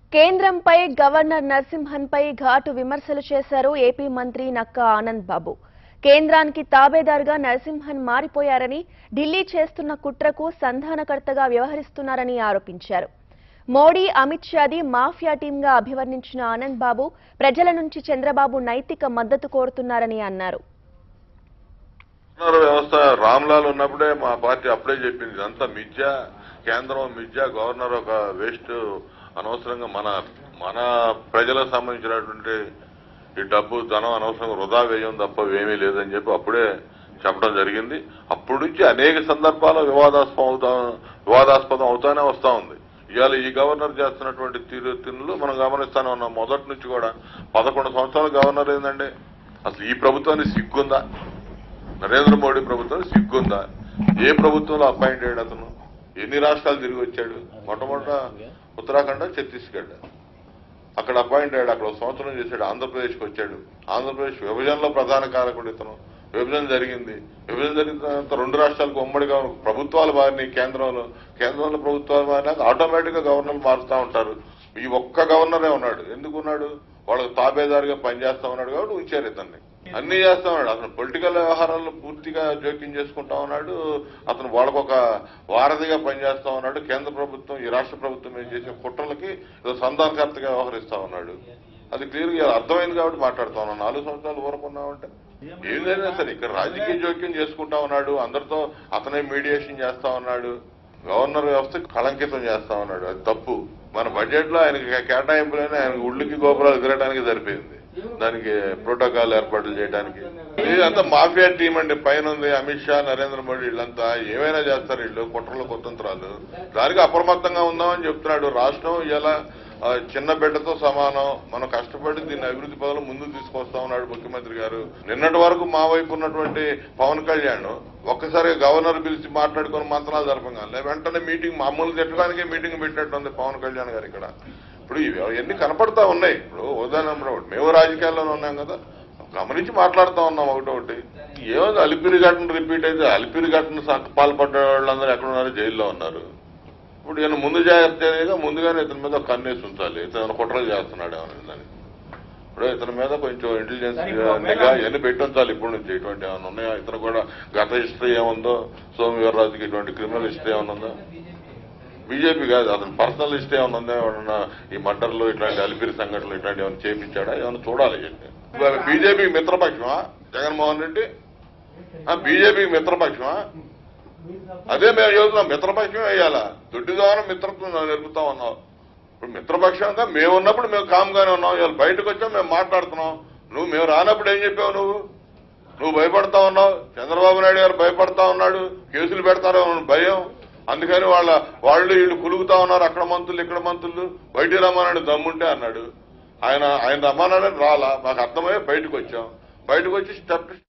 కేంద్రంపై గవర్నర్ నరసింహన్పై ఘాటు విమర్శలు చేశారు ఏపీ మంత్రి నక్కా ఆనంద్ బాబు కేంద్రానికి తాబేదారుగా నరసింహన్ మారిపోయారని ఢిల్లీ చేస్తున్న కుట్రకు సంధానకర్తగా వ్యవహరిస్తున్నారని ఆరోపించారు మోడీ అమిత్ షాది మాఫియా టీంగా అభివర్ణించిన ఆనంద్ బాబు ప్రజల నుంచి చంద్రబాబు నైతిక మద్దతు కోరుతున్నారని అన్నారు గవర్నర్ వ్యవస్థ రామ్లాల్ ఉన్నప్పుడే మా పార్టీ అప్పుడే చెప్పింది ఇదంతా మిథ్య కేంద్రం మిథ్య గవర్నర్ ఒక వేస్ట్ అనవసరంగా మన మన ప్రజలకు సంబంధించినటువంటి ఈ డబ్బు ధనం అనవసరంగా వృధా వ్యయం తప్ప ఏమీ లేదని చెప్పి అప్పుడే చెప్పడం జరిగింది అప్పటి నుంచి అనేక సందర్భాల్లో వివాదాస్పదం అవుతా వివాదాస్పదం అవుతానే వస్తా ఉంది ఇవాళ ఈ గవర్నర్ చేస్తున్నటువంటి తీరు తిన్నులు మనం గమనిస్తానే ఉన్నాం మొదటి నుంచి కూడా పదకొండు సంవత్సరాలు గవర్నర్ ఏందండి అసలు ఈ ప్రభుత్వానికి సిగ్గుందా నరేంద్ర మోడీ ప్రభుత్వం సిగ్గుందా ఏ ప్రభుత్వంలో అపాయింట్ అయ్యాడు అతను ఎన్ని రాష్ట్రాలు తిరిగి వచ్చాడు మొట్టమొదట ఉత్తరాఖండ్ ఛత్తీస్గఢ్ అక్కడ అపాయింట్ అయ్యాడు అక్కడ ఒక సంవత్సరం చేశాడు ఆంధ్రప్రదేశ్కి వచ్చాడు ఆంధ్రప్రదేశ్ విభజనలో ప్రధాన కారకుడు ఇతను విభజన జరిగింది విభజన జరిగిన తర్వాత రెండు రాష్ట్రాలకు ఉమ్మడిగా ప్రభుత్వాలు మారినాయి కేంద్రంలో కేంద్రంలో ప్రభుత్వాలు మారినాక ఆటోమేటిక్ గా గవర్నర్లు మారుతా ఉంటారు ఈ ఒక్క గవర్నరే ఉన్నాడు ఎందుకు ఉన్నాడు వాళ్ళకి తాబేదారుగా పనిచేస్తా ఉన్నాడు కాబట్టి ఉంచారు ఇతన్ని అన్ని చేస్తా ఉన్నాడు అతను పొలిటికల్ వ్యవహారాల్లో పూర్తిగా జోక్యం చేసుకుంటా ఉన్నాడు అతను వాళ్ళకొక వారధిగా పనిచేస్తా ఉన్నాడు కేంద్ర ప్రభుత్వం ఈ రాష్ట్ర ప్రభుత్వం ఏం చేసే కుట్రలకి ఏదో సంధానకర్తగా వ్యవహరిస్తా ఉన్నాడు అది క్లియర్ గా అర్థమైంది కాబట్టి మాట్లాడుతా ఉన్నాను నాలుగు సంవత్సరాలు ఊరకున్నామంటే ఏదైనా సరే ఇక్కడ రాజకీయ జోక్యం చేసుకుంటా ఉన్నాడు అందరితో అతనే మీడియేషన్ చేస్తా ఉన్నాడు గవర్నర్ వ్యవస్థ కళంకితం చేస్తా ఉన్నాడు అది తప్పు మన బడ్జెట్ లో ఆయనకి కేటాయింపులైనా ఆయన ఉళ్ళకి గోపురాలు ఎగరడానికి సరిపోయింది దానికి ప్రోటోకాల్ ఏర్పాట్లు చేయడానికి ఇదంతా మాఫియా టీం అండి పైన ఉంది అమిత్ షా నరేంద్ర మోడీ వీళ్ళంతా ఏమైనా చేస్తారు వీళ్ళు కుట్రలు కుతంత్రాలు దానికి అప్రమత్తంగా ఉందామని చెప్తున్నాడు రాష్ట్రం ఇలా ఆ, చిన్న బిడ్డతో సమానం మనం కష్టపడి దీన్ని అభివృద్ధి పదవులు ముందుకు తీసుకొస్తా ఉన్నాడు ముఖ్యమంత్రి గారు నిన్నటి వరకు మా వైపు ఉన్నటువంటి పవన్ కళ్యాణ్ ఒక్కసారి గవర్నర్ పిలిచి మాట్లాడుకొని మంత్రాలు జరపగానే వెంటనే మీటింగ్ మామూలు తిట్టడానికే మీటింగ్ పెట్టినట్టుంది పవన్ కళ్యాణ్ గారు ఇక్కడ ఇప్పుడు ఇవి అవన్నీ కనపడతా ఉన్నాయి ఇప్పుడు ఉదాహరణ మేము రాజకీయాల్లోనే ఉన్నాం కదా గమనించి మాట్లాడుతా ఉన్నాం ఒకటి ఒకటి ఏమో అలిపిరి ఘటన రిపీట్ అయితే అలిపిరి ఘటన స- పాల్పడ్డ వాళ్ళందరూ ఎక్కడ ఉన్నారు జైల్లో ఉన్నారు ఇప్పుడు ఈయన ముందు జాగ్రత్తగా ముందుగానే ఇతని మీద ఒక కన్నేసి ఉంచాలి ఇతను కుట్రలు చేస్తున్నాడు ఏమని ఇప్పుడు ఇతని మీద కొంచెం ఇంటెలిజెన్స్ నిఘా ఇవన్నీ పెట్టి ఉంచాలి ఇప్పటి నుంచి ఇటువంటి ఏమైనా ఉన్నాయా ఇతను కూడా గత హిస్టరీ ఏముందో సోమవీర్రాజుకి ఇటువంటి క్రిమినల్ హిస్టరీ ఏమైనా ఉందో బీజేపీ కాదు అతను పర్సనల్ హిస్టరీ ఏమైనా ఉందా ఏమన్నా ఈ మర్డర్లు ఇట్లాంటి అలిపిరి సంఘటనలు ఇట్లాంటి ఏమైనా చేపించాడా ఏమైనా చూడాలి బీజేపీ మిత్రపక్షమా జగన్మోహన్ రెడ్డి బీజేపీకి మిత్రపక్షమా అదే మేము చెబుతున్నాం మిత్రపక్షం వేయాలా దుడ్డు ద్వారా మిత్రత్వం నేర్పుతా ఉన్నాం ఇప్పుడు మిత్రపక్షంగా మేము ఉన్నప్పుడు మేము కామ్గానే ఉన్నాం ఇవాళ బయటకు వచ్చాం మేము మాట్లాడుతున్నాం నువ్వు మేము రానప్పుడు ఏం చెప్పావు నువ్వు నువ్వు భయపడతా ఉన్నావు చంద్రబాబు నాయుడు గారు భయపడతా ఉన్నాడు కేసులు పెడతారో అని భయం అందుకని వాళ్ళ వాళ్ళు వీళ్ళు కులుగుతా ఉన్నారు అక్కడ మంత్రులు ఇక్కడ మంత్రులు బయటికి రమ్మన్నాడు దమ్ముంటే అన్నాడు ఆయన ఆయన రమ్మన్నాడని రాలా మాకు అర్థమయ్యే బయటకు వచ్చాం బయటకు వచ్చి స్టెప్